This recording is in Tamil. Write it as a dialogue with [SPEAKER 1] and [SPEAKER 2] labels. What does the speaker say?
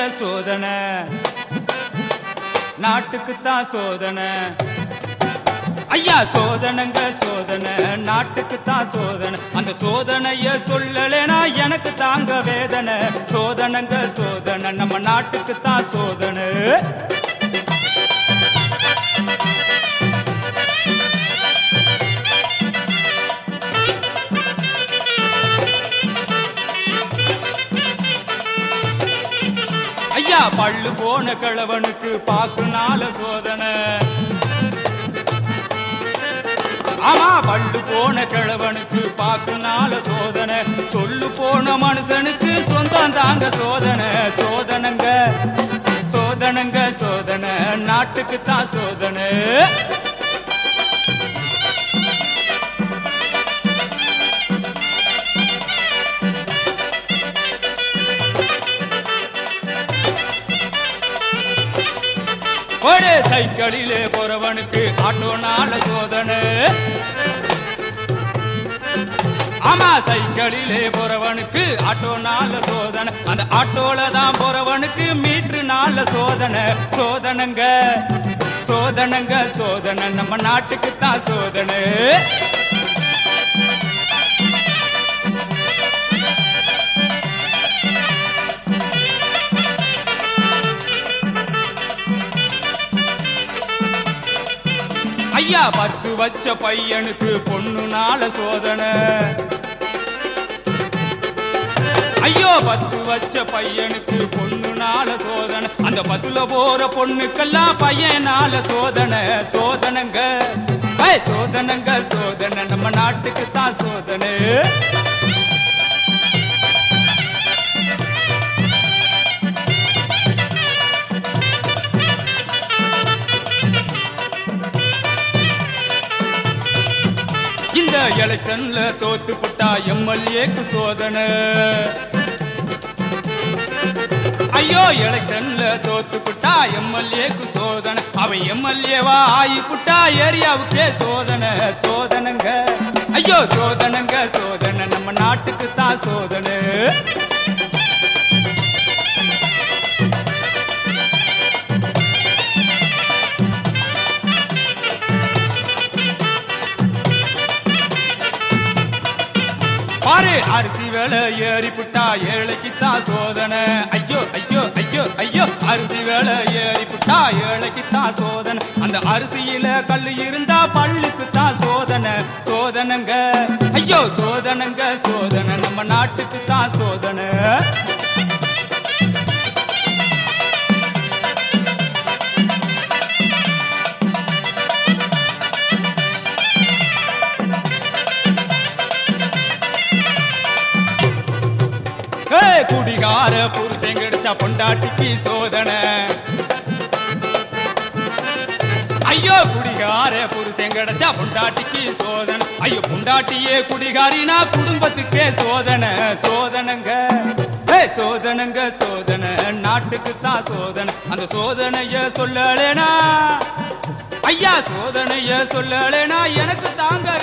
[SPEAKER 1] சோதனை நாட்டுக்கு தான் சோதனை ஐயா சோதனைங்க சோதனை நாட்டுக்கு தான் சோதனை அந்த சோதனைய சொல்லலைனா எனக்கு தாங்க வேதனை சோதனைங்க சோதனை நம்ம நாட்டுக்கு தான் சோதனை ஐயா பள்ளு போன கிழவனுக்கு பாக்குனால சோதனை ஆமா பள்ளு போன கிழவனுக்கு பாக்குனால சோதனை சொல்லு போன மனுஷனுக்கு சொந்தம் தாங்க சோதனை சோதனைங்க சோதனைங்க சோதனை நாட்டுக்கு தான் சோதனை ஒரு சைக்கிளிலே போறவனுக்கு ஆட்டோனால சோதனை ஆமா சைக்கிளிலே போறவனுக்கு ஆட்டோனால சோதனை அந்த ஆட்டோல தான் போறவனுக்கு மீட்ரு நால சோதனை சோதனைங்க சோதனைங்க சோதனை நம்ம நாட்டுக்கு தான் சோதனை ஐயா பர்சு வச்ச பையனுக்கு பொண்ணுனால சோதனை ஐயோ பஸ் வச்ச பையனுக்கு பொண்ணுனால சோதனை அந்த பஸ்ல போற பொண்ணுக்கெல்லாம் பையனால சோதனை சோதனைங்க ஏய், சோதனைங்க சோதனை நம்ம நாட்டுக்கு தான் சோதனை இந்த எலெக்ஷன்ல தோத்து புட்டா எம்எல்ஏக்கு சோதனை ஐயோ எலெக்ஷன்ல தோத்து புட்டா எம்எல்ஏக்கு சோதனை அவன் எம்எல்ஏவா ஆகி புட்டா ஏரியாவுக்கே சோதனை சோதனைங்க ஐயோ சோதனைங்க சோதனை நம்ம நாட்டுக்கு தான் சோதனை பாரு அரிசி வேலை ஏறி புட்டா ஏழைக்கு தான் சோதனை ஐயோ ஐயோ ஐயோ ஐயோ அரிசி வேலை ஏறி புட்டா ஏழைக்கு தான் சோதனை அந்த அரிசியில கல்லு இருந்தா பல்லுக்கு தான் சோதனை சோதனைங்க ஐயோ சோதனைங்க சோதனை நம்ம நாட்டுக்கு தான் சோதனை ஏய், குடிகார புருஷன் கிடைச்சா பொண்டாட்டிக்கு சோதனை ஐயோ குடிகார புருஷன் கிடைச்சா பொண்டாட்டிக்கு சோதனை ஐயோ பொண்டாட்டியே குடிகாரினா குடும்பத்துக்கே சோதனை சோதனைங்க ஏய், சோதனைங்க சோதனை நாட்டுக்கு தான் சோதனை அந்த சோதனைய சொல்லலேனா ஐயா சோதனைய சொல்லலேனா எனக்கு தாங்க